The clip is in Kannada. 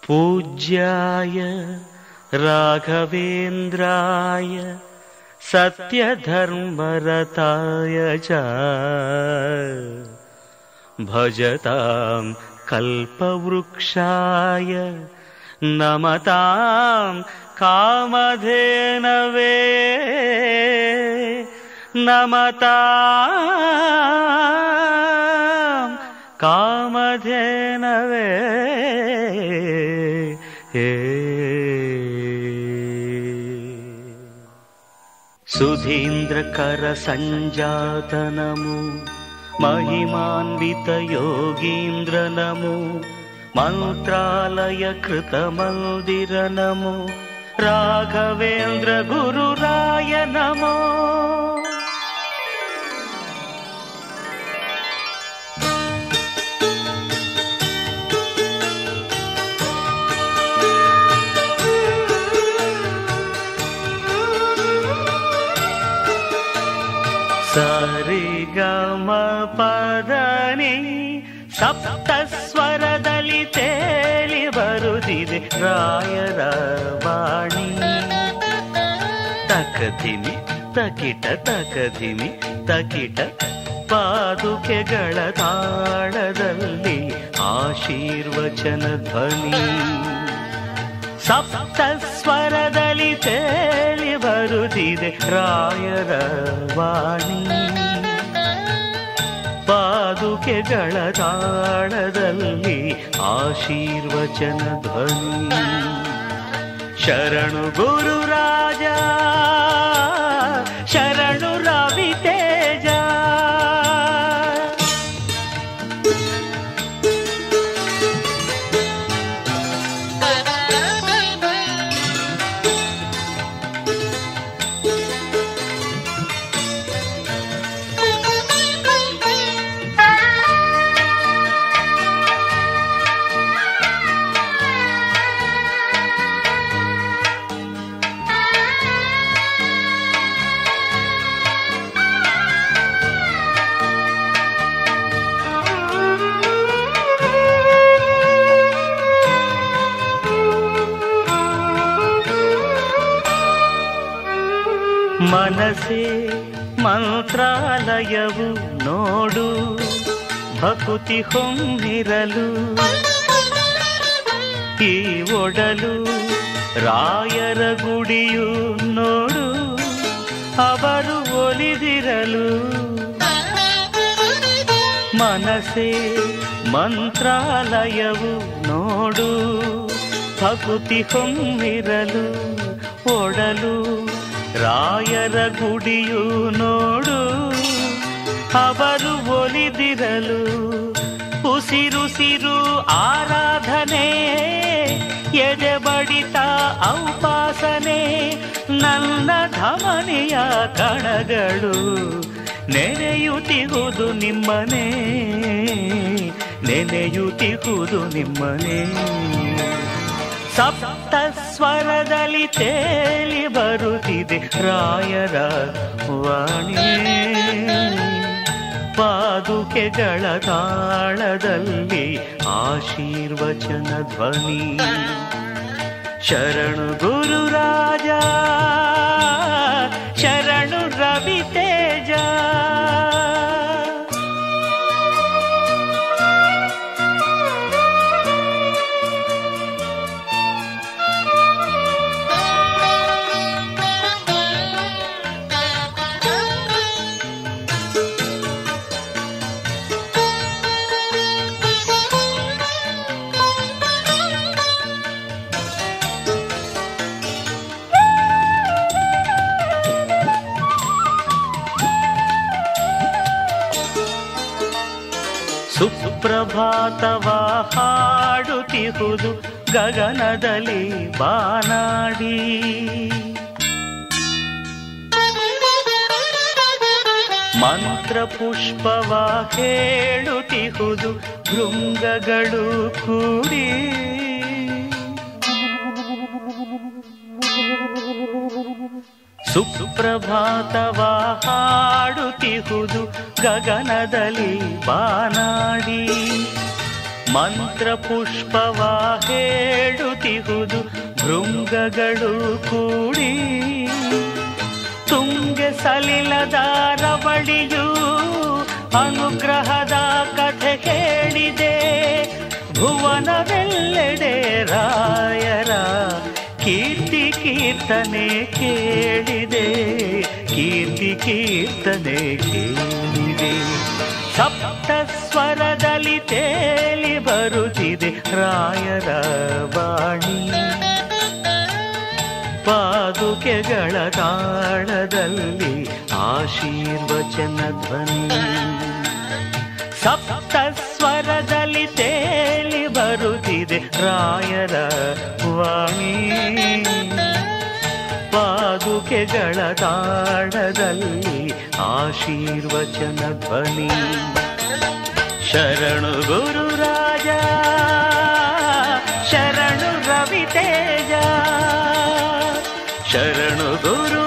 पूज्याय राघवेन्द्राय सत्यधर्मरताय च भजतां कल्पवृक्षाय नमतां कामधेनवे नमतां कामधेनवे सुधीन्द्रकरसञ्जातनमो महिमान्वितयोगीन्द्रनमो मन्त्रालयकृतमन्दिरनमो राघवेन्द्र गुरुराय नमो ಸರಿಗಮ ಪದನಿ ಸಪ್ತ ಸ್ವರದಲ್ಲಿ ತೇಲಿ ಬರುತ್ತಿದೆ ರಾಯರ ವಾಣಿ ತಕಧಿಮಿ ತಕಿಟ ತಕಧಿಮಿ ತಕಿಟ ಪಾದುಕೆಗಳ ತಾಳದಲ್ಲಿ ಆಶೀರ್ವಚನ ಧ್ವನಿ ಸಪ್ತ ಸ್ವರದಲ್ಲಿ ತೇಲಿ ಬರುತ್ತಿದೆ ರಾಯರ ವಾಣಿ ಪಾದುಕೆಗಳ ತಾಳದಲ್ಲಿ ಆಶೀರ್ವಚನ ಧ್ವನಿ ಶರಣು ಗುರು ರಾಜ ಶರಣು ರವಿ ತೇಜ ಮನಸೇ ಮಂತ್ರಾಲಯವು ನೋಡು ಭಕುತಿ ಹೊಮ್ಮಿರಲು ಈ ಒಡಲು ರಾಯರ ಗುಡಿಯು ನೋಡು ಅವರು ಒಲಿದಿರಲು ಮನಸೇ ಮಂತ್ರಾಲಯವು ನೋಡು ಭಕುತಿ ಹೊಮ್ಮಿರಲು ಒಡಲು ರಾಯರ ಗುಡಿಯು ನೋಡು ಅವರು ಒಲಿದಿರಲು ಉಸಿರುಸಿರು ಆರಾಧನೆ ಎದೆ ಬಡಿತ ಔಪಾಸನೆ ನನ್ನ ಧಮನಿಯ ಕಣಗಳು ನೆನೆಯುತ್ತಿಹುದು ನಿಮ್ಮನೆ ನೆನೆಯುತ್ತಿಹುದು ನಿಮ್ಮನೆ ಸಪ್ತ ಸ್ವರದಲ್ಲಿ ತೇಲಿ ಬರುತ್ತಿದೆ ರಾಯರ ವಾಣಿ ಪಾದುಕೆಗಳ ತಾಳದಲ್ಲಿ ಆಶೀರ್ವಚನ ಧ್ವನಿ ಶರಣು ಗುರು ರಾಜ ಶರಣು ರವಿ ತೇಜ ಸುಪ್ರಭಾತವ ಹಾಡುತ್ತಿಹುದು ಗಗನದಲ್ಲಿ ಬಾನಾಡಿ ಮಂತ್ರ ಪುಷ್ಪವ ಹೇಳುತ್ತಿಹುದು ಭೃಂಗಗಳು ಕೂಡಿ ಸುಪ್ರಭಾತವ ಹಾಡುತ್ತಿಹುದು ಗಗನದಲ್ಲಿ ಬಾನಾಡಿ ಮಂತ್ರ ಪುಷ್ಪವ ಹೇಳುತ್ತಿಹುದು ಭೃಂಗಗಳು ಕೂಡಿ ತುಂಗೆ ಸಲಿಲದ ರವಳಿಯು ಅನುಗ್ರಹದ ಕಥೆ ಹೇಳಿದೆ ಭುವನವೆಲ್ಲೆಡೆ ರಾಯರ ಕೀರ್ತಿ ಕೀರ್ತನೆ ಕೇಳಿದೆ ಕೀರ್ತಿ ಕೀರ್ತನೆ ಕೇಳಿದೆ ಸಪ್ತ ಸ್ವರದಲ್ಲಿ ತೇಲಿ ಬರುತ್ತಿದೆ ರಾಯರ ವಾಣಿ ಪಾದುಕೆಗಳ ತಾಳದಲ್ಲಿ ಆಶೀರ್ವಚನ ಧ್ವನಿ ಸಪ್ತ ಸ್ವರದಲ್ಲಿ ತೇಲಿ ಬರುತ್ತಿದೆ ರಾಯರ ವಾಣಿ ಪಾದುಕೆಗಳ ತಾಳದಲ್ಲಿ ಆಶೀರ್ವಚನ ಧ್ವನಿ ಶರಣು ಗುರು ರಾಜ ಶರಣು ರವಿ ತೇಜ ಶರಣು ಗುರು